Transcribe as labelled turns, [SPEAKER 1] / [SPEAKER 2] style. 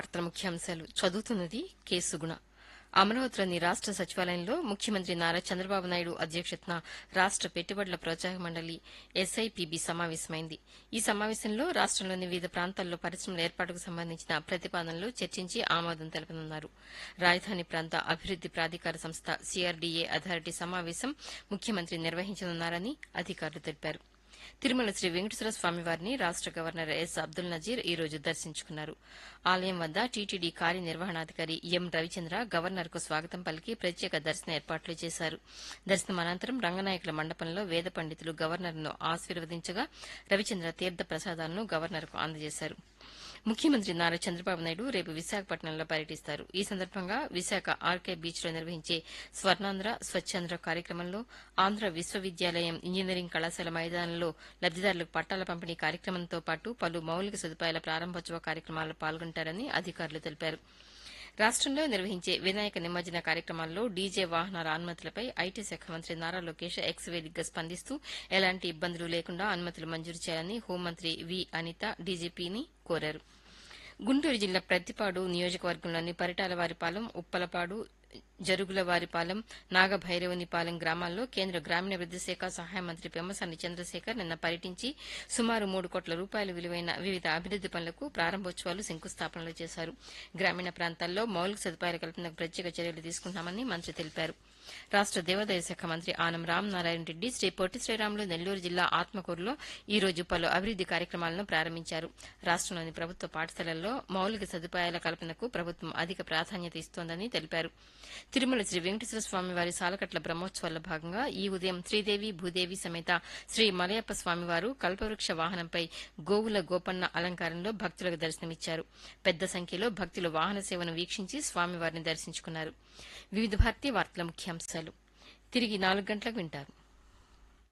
[SPEAKER 1] వార్తల ముఖ్యాంశాలు చదువుతున్నది కేసుగుణ అమరావతిలోని రాష్ట సచివాలయంలో ముఖ్యమంత్రి నారా చంద్రబాబు నాయుడు అధ్యక్షతన రాష్ట పెట్టుబడుల ప్రోత్సాహ మండలి ఎస్ఐపిబి సమావేశమైంది ఈ సమావేశంలో రాష్టంలోని వివిధ ప్రాంతాల్లో పరిశ్రమల ఏర్పాటుకు సంబంధించిన ప్రతిపాదనలు చర్చించి ఆమోదం తెలపనున్నారు రాజధాని ప్రాంత అభివృద్ది ప్రాధికార సంస్థ సిఆర్డీఏ అథారిటీ సమావేశం ముఖ్యమంత్రి నిర్వహించనున్నారని అధికారులు తెలిపారు తిరుమల శ్రీ వెంకటేశ్వర స్వామి వారిని రాష్ట గవర్నర్ ఎస్ అబ్దుల్ నజీర్ ఈ రోజు దర్శించుకున్నారు ఆలయం వద్ద టీటీడీ కార్యనిర్వహణాధికారి ఎం రవిచంద్ర గవర్నర్ కు స్వాగతం పలికి ప్రత్యేక దర్శన ఏర్పాట్లు చేశారు దర్శనం అనంతరం రంగనాయకుల మండపంలో వేద పండితులు గవర్నర్ను ఆశీర్వదించగా రవిచంద్ర తీర్థ ప్రసాదాలను గవర్నర్కు అందజేశారు ముఖ్యమంత్రి నారా చంద్రబాబు నాయుడు రేపు విశాఖపట్నంలో పర్యటిస్తారు ఈ సందర్భంగా విశాఖ ఆర్కే బీచ్ లో నిర్వహించే స్వర్ణాంధ్ర స్వచ్ఛాంధ్ర కార్యక్రమంలో ఆంధ్ర విశ్వవిద్యాలయం ఇంజనీరింగ్ కళాశాల మైదానంలో లబ్దిదారులకు పట్టాల పంపిణీ కార్యక్రమంతో పాటు పలు మౌలిక సదుపాయాల ప్రారంభోత్సవ కార్యక్రమాల్లో పాల్గొంటారని అధికారులు తెలిపారు రాష్టంలో నిర్వహించే వినాయక నిమజ్జన కార్యక్రమాల్లో డీజే వాహనాల అనుమతులపై ఐటీ శాఖ మంత్రి నారా లోకేష్ ఎక్స్ వేదికగా స్పందిస్తూ ఎలాంటి ఇబ్బందులు లేకుండా అనుమతులు మంజూరు చేయాలని హోంమంత్రి వి అనిత డీజీపీని కోరారు గుంటూరు జిల్లా ప్రతిపాడు నియోజకవర్గంలోని పరిటాలవారిపాలెం ఉప్పలపాడు జరుగులవారిపాలెం నాగభైరవునిపాలెం గ్రామాల్లో కేంద్ర గ్రామీణాభివృద్ది శాఖ సహాయ మంత్రి పెమ్మసాని చంద్రశేఖర్ నిన్న పర్యటించి సుమారు మూడు కోట్ల రూపాయల విలువైన వివిధ అభివృద్ది పనులకు ప్రారంభోత్సవాలు శంకుస్థాపనలు చేశారు గ్రామీణ ప్రాంతాల్లో మౌలిక సదుపాయాల కల్పనకు ప్రత్యేక చర్యలు తీసుకుంటామని మంత్రి తెలిపారు రాష్ట దేవాదాయ శాఖ మంత్రి ఆనం రామనారాయణ రెడ్డి శ్రీ పొట్టి శ్రీరాములు నెల్లూరు జిల్లా ఆత్మకూరులో ఈ రోజు పలు అభివృద్ది కార్యక్రమాలను ప్రారంభించారు రాష్టంలోని ప్రభుత్వ పాఠశాలల్లో మౌలిక సదుపాయాల కల్పనకు ప్రభుత్వం అధిక ప్రాధాన్యత ఇస్తోందని తెలిపారు తిరుమల శ్రీ వెంకటేశ్వర స్వామి వారి సాలకట్ల బ్రహ్మోత్సవాల్లో భాగంగా ఈ ఉదయం శ్రీదేవి భూదేవి సమేత శ్రీ మలయప్ప స్వామివారు కల్పవృక్ష వాహనంపై గోవుల గోపన్న అలంకారంలో భక్తులకు దర్శనమిచ్చారు పెద్ద సంఖ్యలో భక్తులు వాహన సేవను వీక్షించి స్వామివారిని దర్శించుకున్నారు వివిధ భారతీయ వార్తల ముఖ్యాంశాలు తిరిగి నాలుగు గంటలకు వింటారు